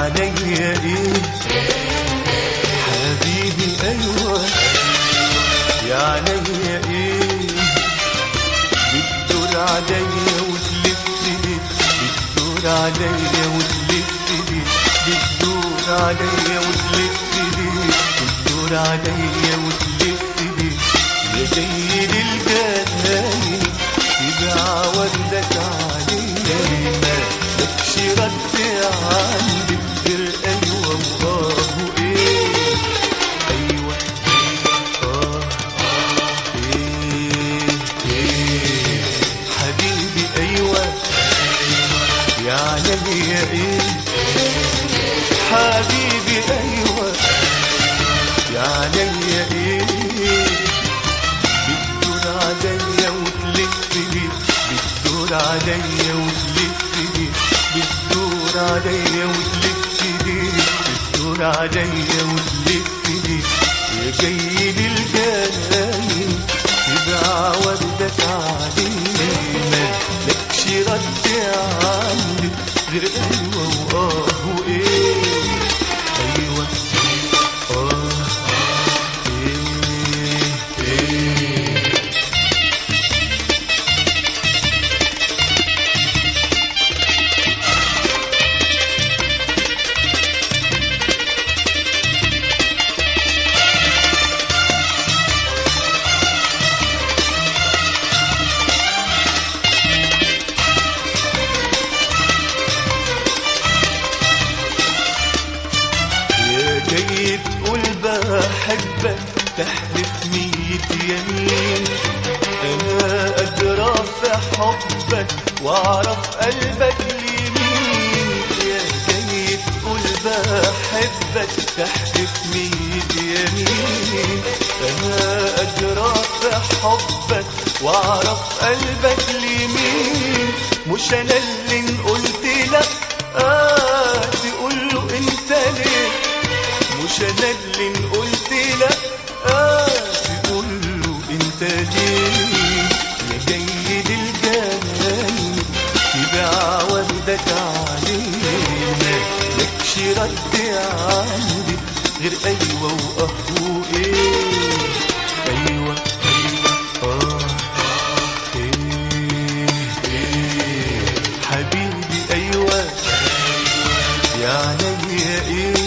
عليا ايه حبيبي ايوه يا عليا ايه بتدور عليا وتلف لي بتدور عليا وتلف لي بتدور عليا وتلف لي بتدور عليا وتلف لي يا جاي للجناين تبع وردك عليا مالكش رد عندي غير ايوه واه وايه ايوه اه ايه ايه حبيبي ايوه يا عليا ايه حبيبي ايوه يا عليا ايه بتدور عليا وتلف لي بتدور عليا وتلف لي بتدور عليا وتلف لي بتدور عليا وتلف لي يا جاي للجناين تبع وردك علينا مالكش رد عندي غير ايوه واه وايه ايوه اه ايه ايه يا جاي تقول بحبك تحلف مية يمين انا ادرى في حبك واعرف قلبك لمين يا جاي تقول بحبك تحلف مية يمين انا ادرى في حبك واعرف قلبك لمين مش انا اللي قلت لك اه تقول له انت ليه مش انا اللي قلت لك اه تقول له انت ليه يا جاي للجنان تبع وردك علينا مالكش رد عندي غير ايوه واه وايه ايوه اه ايه ايه حبيبي ايوه يا عليا ايه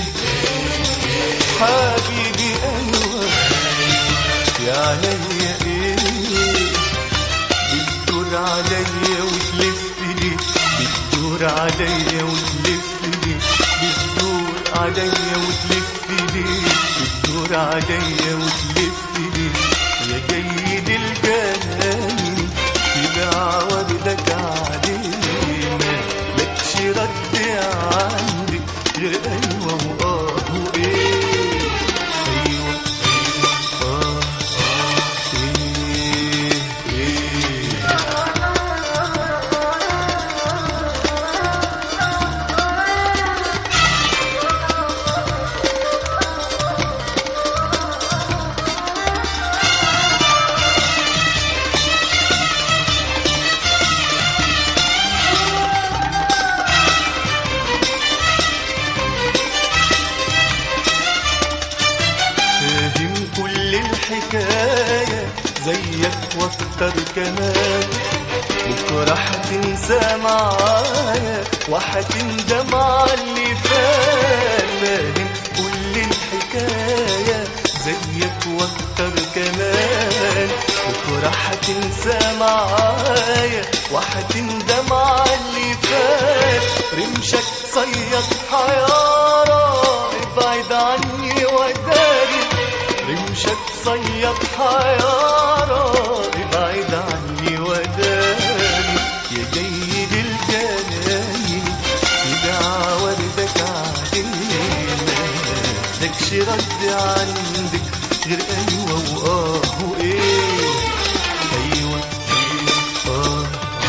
حبيبي ايوه يا عليا ايه بتدور عليا وتلف لي بتدور عليا وتلف لي بتدور عليا وتلف لي بتدور عليا وتلف لي يا جاي للجنان تبع وردك علينا مالكش رد عندي غير ايوه واه وايه ايوه اه ايه ايه فاهم كل الحكاية زيك واكتر كمان بكرة هتنسى معايا وهتندم على اللي فات فاهم كل الحكاية زيك واكتر كمان بكرة هتنسى معايا وهتندم على اللي فات رمشك صيد حيارة ابعد عني وداري رمشك صيد حيارة ابعد عني وداري يا جاي للجناين تدعى وردك علينا مالكش رد عندك غير ايوه واه وايه ايوه اه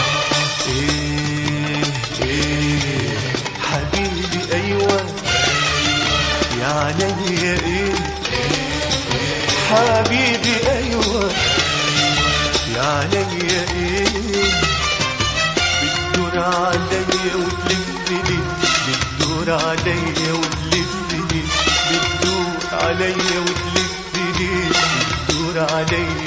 ايه ايه حبيبي ايوه يا عليا ايه حبيبي ايوه يا عليا ايه بتدور عليا وتلف لي بتدور عليا عليا وتلف ليه تدور عليا